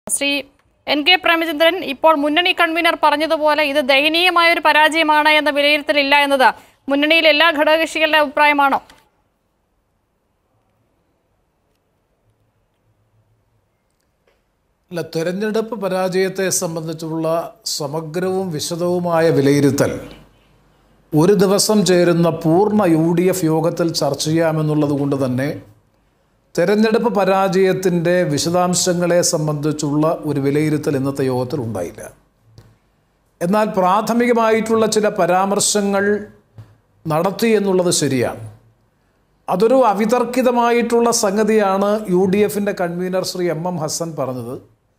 Shri N K Premachandran ഇപ്പോൾ മുന്നണി convener പറഞ്ഞതുപോലെ ഇത് ദയനീയമായ ഒരു പരാജയമാണ് എന്ന വിലയിരുത്തലില്ല എന്നത് മുന്നണിയിലെ എല്ലാ ഘടകകക്ഷികളുടെ അഭിപ്രായമാണോ അല്ല തെരഞ്ഞെടുപ്പ് പരാജയത്തെ സംബന്ധിച്ചുള്ള സമഗ്രവും വിശദവുമായ വിലയിരുത്തൽ ഒരു ദിവസം ചേരുന്ന പൂർണ്ണ യു ഡി എഫ് യോഗത്തിൽ ചർച്ച ചെയ്യാമെന്നുള്ളത് കൊണ്ട് തന്നെ തെരഞ്ഞെടുപ്പ് പരാജയത്തിൻ്റെ വിശദാംശങ്ങളെ സംബന്ധിച്ചുള്ള ഒരു വിലയിരുത്തൽ ഇന്നത്തെ യോഗത്തിൽ ഉണ്ടായില്ല എന്നാൽ പ്രാഥമികമായിട്ടുള്ള ചില പരാമർശങ്ങൾ നടത്തി എന്നുള്ളത് ശരിയാണ് അതൊരു അവിതർക്കിതമായിട്ടുള്ള സംഗതിയാണ് യു ഡി എഫിൻ്റെ convener Shri M M Hassan പറഞ്ഞത്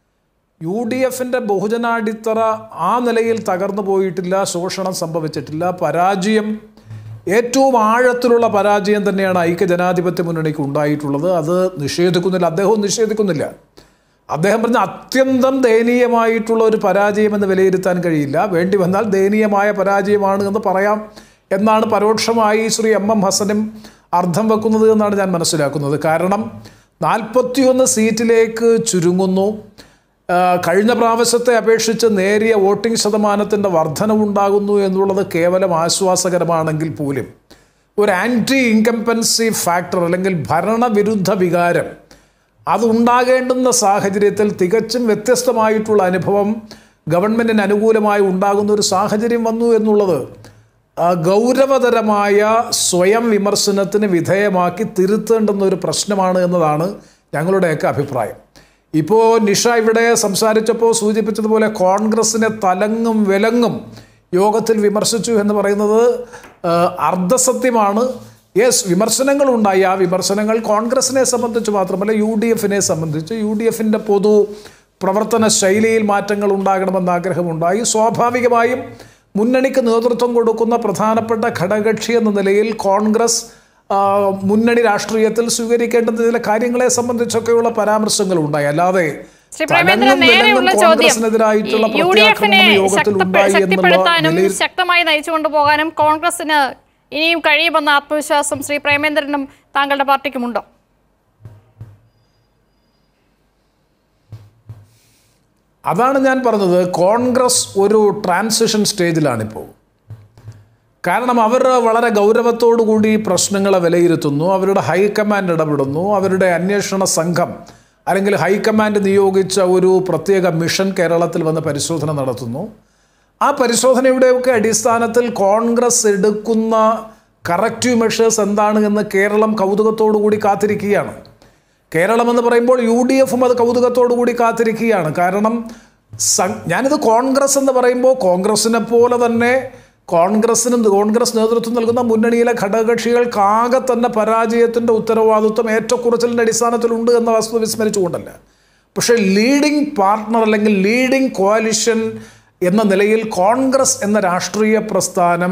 യു ഡി എഫിൻ്റെ ബഹുജനാടിത്തറ ആ നിലയിൽ തകർന്നു പോയിട്ടില്ല ശോഷണം സംഭവിച്ചിട്ടില്ല പരാജയം ഏറ്റവും ആഴത്തിലുള്ള പരാജയം തന്നെയാണ് ഐക്യജനാധിപത്യ മുന്നണിക്ക് ഉണ്ടായിട്ടുള്ളത് അത് നിഷേധിക്കുന്നില്ല അദ്ദേഹവും നിഷേധിക്കുന്നില്ല അദ്ദേഹം പറഞ്ഞ അത്യന്തം ദയനീയമായിട്ടുള്ള ഒരു പരാജയം എന്ന് വിലയിരുത്താൻ കഴിയില്ല വേണ്ടി വന്നാൽ ദയനീയമായ പരാജയമാണ് എന്ന് പറയാം എന്നാണ് പരോക്ഷമായി ശ്രീ എം എം ഹസനും അർത്ഥം വെക്കുന്നത് എന്നാണ് ഞാൻ മനസ്സിലാക്കുന്നത് കാരണം നാൽപ്പത്തിയൊന്ന് സീറ്റിലേക്ക് ചുരുങ്ങുന്നു ആ, കഴിഞ്ഞ പ്രാവശ്യത്തെ അപേക്ഷിച്ച് നേരിയ വോട്ടിംഗ് ശതമാനത്തിൻ്റെ വർധനവുണ്ടാകുന്നു എന്നുള്ളത് കേവലം ആശ്വാസകരമാണെങ്കിൽ പോലും ഒരു ആൻറ്റി ഇൻകംപൻസി ഫാക്ടർ അല്ലെങ്കിൽ ഭരണവിരുദ്ധ വികാരം അതുണ്ടാകേണ്ടുന്ന സാഹചര്യത്തിൽ തികച്ചും വ്യത്യസ്തമായിട്ടുള്ള അനുഭവം ഗവൺമെൻറ്റിന് അനുകൂലമായി ഉണ്ടാകുന്ന ഒരു സാഹചര്യം വന്നു എന്നുള്ളത് ആ, ഗൗരവതരമായ സ്വയം വിമർശനത്തിന് വിധേയമാക്കി തിരുത്തേണ്ടുന്ന ഒരു പ്രശ്നമാണ് എന്നതാണ് ഞങ്ങളുടെയൊക്കെ അഭിപ്രായം ഇപ്പോൾ നിഷ ഇവിടെ സംസാരിച്ചപ്പോൾ സൂചിപ്പിച്ചതുപോലെ കോൺഗ്രസിനെ തലങ്ങും വിലങ്ങും യോഗത്തിൽ വിമർശിച്ചു എന്ന് പറയുന്നത് ആ, അർദ്ധസത്യമാണ് യെസ് വിമർശനങ്ങളുണ്ടായി ആ വിമർശനങ്ങൾ കോൺഗ്രസിനെ സംബന്ധിച്ച് മാത്രമല്ല യു ഡി എഫിനെ സംബന്ധിച്ച് യു ഡി എഫിൻ്റെ പൊതു പ്രവർത്തന ശൈലിയിൽ മാറ്റങ്ങൾ ഉണ്ടാകണമെന്ന് ആഗ്രഹമുണ്ടായി സ്വാഭാവികമായും മുന്നണിക്ക് നേതൃത്വം കൊടുക്കുന്ന പ്രധാനപ്പെട്ട ഘടകകക്ഷി എന്ന നിലയിൽ കോൺഗ്രസ് ആ, മുന്നണി രാഷ്ട്രീയത്തിൽ സ്വീകരിക്കേണ്ടുന്ന ചില കാര്യങ്ങളെ സംബന്ധിച്ചൊക്കെയുള്ള പരാമർശങ്ങൾ ഉണ്ടായി അല്ലാതെ ശ്രീ പ്രേമേന്ദ്രൻ തലങ്ങും നേരെയുള്ള വിലങ്ങും ചോദ്യം കോൺഗ്രസിനെതിരായിട്ടുള്ള യു ഡി എഫിനെ പ്രത്യാക്രമണം യോഗത്തിൽ ഉണ്ടായി എന്നുള്ള ശക്തിപ്പെടുത്താനും നിലയിൽ ശക്തമായി നയിച്ചുകൊണ്ടു പോകാനും കോൺഗ്രസിന് ഇനിയും കഴിയുമെന്ന ആത്മവിശ്വാസം ശ്രീ പ്രേമേന്ദ്രനും താങ്കളുടെ പാർട്ടിക്കുമുണ്ടോ അതാണ് ഞാൻ പറഞ്ഞത് കോൺഗ്രസ് ഒരു ട്രാൻസിഷൻ സ്റ്റേജിലാണിപ്പോൾ കാരണം അവർ വളരെ ഗൗരവത്തോടു കൂടി പ്രശ്നങ്ങളെ വിലയിരുത്തുന്നു അവരുടെ ഹൈക്കമാൻഡ് ഇടപെടുന്നു അവരുടെ അന്വേഷണ സംഘം അല്ലെങ്കിൽ ഹൈക്കമാൻഡ് നിയോഗിച്ച ഒരു പ്രത്യേക മിഷൻ കേരളത്തിൽ വന്ന് പരിശോധന നടത്തുന്നു ആ പരിശോധനയുടെയൊക്കെ അടിസ്ഥാനത്തിൽ കോൺഗ്രസ് എടുക്കുന്ന കറക്റ്റീവ് മെഷേഴ്സ് എന്താണ് എന്ന് കേരളം കൗതുകത്തോടു കൂടി കാത്തിരിക്കുകയാണ് കേരളം എന്ന് പറയുമ്പോൾ യു ഡി എഫും അത് കൗതുകത്തോടു കൂടി കാത്തിരിക്കുകയാണ് കാരണം സം- ഞാനിത് കോൺഗ്രസ് എന്ന് പറയുമ്പോൾ കോൺഗ്രസിനെ പോലെ തന്നെ കോൺഗ്രസിന് കോൺഗ്രസ് നേതൃത്വം നൽകുന്ന മുന്നണിയിലെ ഘടകകക്ഷികൾക്കാകെ തന്നെ പരാജയത്തിൻ്റെ ഉത്തരവാദിത്വം ഏറ്റക്കുറച്ചിലിൻ്റെ അടിസ്ഥാനത്തിലുണ്ട് എന്ന വസ്തുത വിസ്മരിച്ചുകൊണ്ടല്ല പക്ഷേ ലീഡിംഗ് പാർട്ട്ണർ അല്ലെങ്കിൽ ലീഡിംഗ് കോalition എന്ന നിലയിൽ കോൺഗ്രസ് എന്ന രാഷ്ട്രീയ പ്രസ്ഥാനം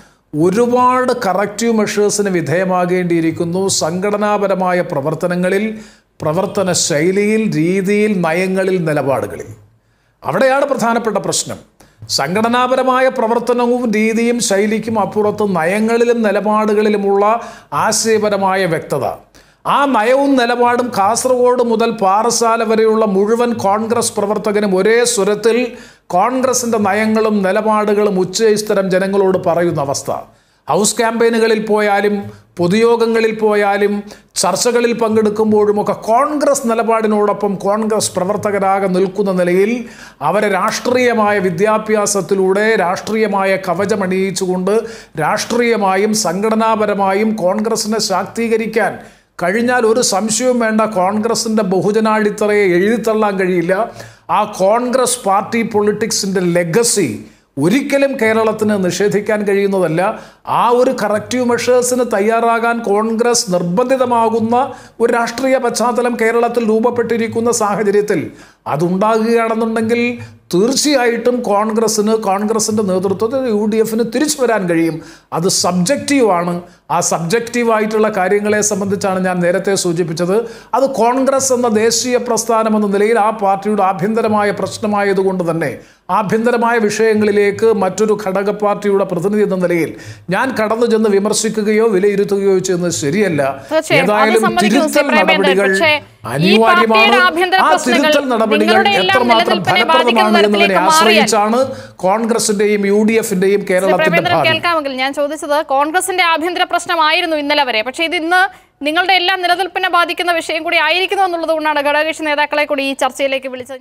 ഒരുപാട് കറക്റ്റീവ് മെഷേഴ്സിന് വിധേയമാകേണ്ടിയിരിക്കുന്നു സംഘടനാപരമായ പ്രവർത്തനങ്ങളിൽ പ്രവർത്തന ശൈലിയിൽ രീതിയിൽ നയങ്ങളിൽ നിലപാടുകളിൽ അവിടെയാണ് പ്രധാനപ്പെട്ട പ്രശ്നം സംഘടനാപരമായ പ്രവർത്തനവും രീതിയും ശൈലിക്കും അപ്പുറത്ത് നയങ്ങളിലും നിലപാടുകളിലുമുള്ള ആശയപരമായ വ്യക്തത ആ നയവും നിലപാടും കാസർഗോഡ് മുതൽ പാറശാല വരെയുള്ള മുഴുവൻ കോൺഗ്രസ് പ്രവർത്തകനും ഒരേ സ്വരത്തിൽ കോൺഗ്രസിൻ്റെ നയങ്ങളും നിലപാടുകളും ഉച്ചയിസ്തരം ജനങ്ങളോട് പറയുന്ന അവസ്ഥ ഹൗസ് ക്യാമ്പയിനുകളിൽ പോയാലും പൊതുയോഗങ്ങളിൽ പോയാലും ചർച്ചകളിൽ പങ്കെടുക്കുമ്പോഴുമൊക്കെ കോൺഗ്രസ് നിലപാടിനോടൊപ്പം കോൺഗ്രസ് പ്രവർത്തകരാകെ നിൽക്കുന്ന നിലയിൽ അവരെ രാഷ്ട്രീയമായ വിദ്യാഭ്യാസത്തിലൂടെ രാഷ്ട്രീയമായ കവചമണിയിച്ചുകൊണ്ട് രാഷ്ട്രീയമായും സംഘടനാപരമായും കോൺഗ്രസിനെ ശാക്തീകരിക്കാൻ കഴിഞ്ഞാൽ ഒരു സംശയവും വേണ്ട കോൺഗ്രസിൻ്റെ ബഹുജനാടിത്തറയെ എഴുതിത്തള്ളാൻ കഴിയില്ല ആ കോൺഗ്രസ് പാർട്ടി പൊളിറ്റിക്സിൻ്റെ ലെഗസി ഒരിക്കലും കേരളത്തിന് നിഷേധിക്കാൻ കഴിയുന്നതല്ല ആ ഒരു കറക്റ്റീവ് മെഷേഴ്സിന് തയ്യാറാകാൻ കോൺഗ്രസ് നിർബന്ധിതമാകുന്ന ഒരു രാഷ്ട്രീയ പശ്ചാത്തലം കേരളത്തിൽ രൂപപ്പെട്ടിരിക്കുന്ന സാഹചര്യത്തിൽ അതുണ്ടാകുകയാണെന്നുണ്ടെങ്കിൽ തീർച്ചയായിട്ടും കോൺഗ്രസ്സിന് കോൺഗ്രസിൻ്റെ നേതൃത്വത്തിൽ യു ഡി എഫിന് തിരിച്ചു വരാൻ കഴിയും അത് സബ്ജക്റ്റീവാണ് ആ സബ്ജക്റ്റീവായിട്ടുള്ള കാര്യങ്ങളെ സംബന്ധിച്ചാണ് ഞാൻ നേരത്തെ സൂചിപ്പിച്ചത് അത് കോൺഗ്രസ് എന്ന ദേശീയ പ്രസ്ഥാനം എന്ന നിലയിൽ ആ പാർട്ടിയുടെ ആഭ്യന്തരമായ പ്രശ്നമായതുകൊണ്ട് തന്നെ ആഭ്യന്തരമായ വിഷയങ്ങളിലേക്ക് മറ്റൊരു ഘടക പാർട്ടിയുടെ പ്രതിനിധി എന്ന നിലയിൽ ഞാൻ കടന്നു ചെന്ന് വിമർശിക്കുകയോ വിലയിരുത്തുകയോ ചെയ്യുന്നത് ശരിയല്ല തീർച്ചയായും. അത് ഏതായാലും സമ്മതിക്കുന്നു, തിരുത്തൽ ശ്രീ പ്രേമേന്ദ്രൻ. നടപടികൾ പക്ഷേ ഈ അനിവാര്യമാണ് പാർട്ടിയുടെ ആഭ്യന്തര ആ പ്രശ്നങ്ങൾ തിരുത്തൽ നടപടികൾ നിങ്ങളുടെ എല്ലാം എത്രമാത്രം നിലനിൽപ്പിനെ ബാധിക്കുന്ന ഫലപ്രദമാണ് എന്നതിനെ തരത്തിലേക്ക് മാറിയാൽ ആശ്രയിച്ചാണ് കോൺഗ്രസിന്റെയും യു ഡി എഫിന്റെയും ശ്രീ കേരളത്തിന്റെ പ്രേമേന്ദ്രൻ ഭാവി കേൾക്കാമെങ്കിൽ ഞാൻ ചോദിച്ചത് കോൺഗ്രസിന്റെ ആഭ്യന്തര പ്രശ്നമായിരുന്നു ഇന്നലെ വരെ പക്ഷേ ഇത് ഇന്ന് നിങ്ങളുടെ എല്ലാം നിലനിൽപ്പിനെ ബാധിക്കുന്ന വിഷയം കൂടി ആയിരിക്കുന്നു എന്നുള്ളത് കൊണ്ടാണ് ഘടകകക്ഷി നേതാക്കളെ കൂടി ഈ ചർച്ചയിലേക്ക് വിളിച്ചത്